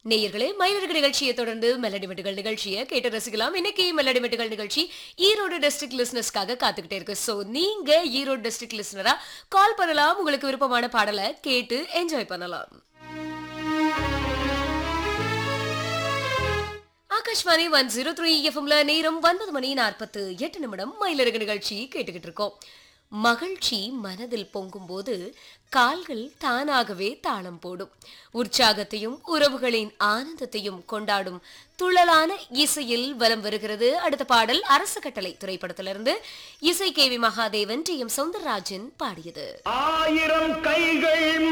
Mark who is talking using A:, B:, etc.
A: நேயர்களே மயிலருக்கு நிகழ்ச்சியை தொடர்ந்து மெலடி மெட்டுகள் நிகழ்ச்சியை கேட்டு ரசிக்கலாம் இன்னைக்கு மெலடி மெட்டுகள் நிகழ்ச்சி ஈரோடு டிஸ்ட்ரிக்ட் லிசனர்ஸ்க்காக காத்துக்கிட்டே இருக்கு சோ நீங்க ஈரோடு டிஸ்ட்ரிக்ட் லிசனரா கால் பண்ணலாம் உங்களுக்கு விருப்பமான பாடலை கேட்டு என்ஜாய் பண்ணலாம் ஆகாஷ்வாணி ஒன் ஜீரோ த்ரீ எஃப்எம்ல நேரம் ஒன்பது மணி நாற்பத்து எட்டு நிமிடம் மயிலருக்கு நிகழ்ச்சி கேட்டுக்கிட்டு இருக்கோம் மகிழ்ச்சி மனதில் பொங்கும்போது கால்கள் தானாகவே தாளம் போடும் உற்சாகத்தையும் உறவுகளின் ஆனந்தத்தையும் கொண்டாடும் துள்ளலான இசையில் வலம் வருகிறது அடுத்த பாடல் அரசு கட்டளை திரைப்படத்திலிருந்து இசை K V Mahadevan T M Soundararajan பாடியது
B: ஆயிரம் கைகள்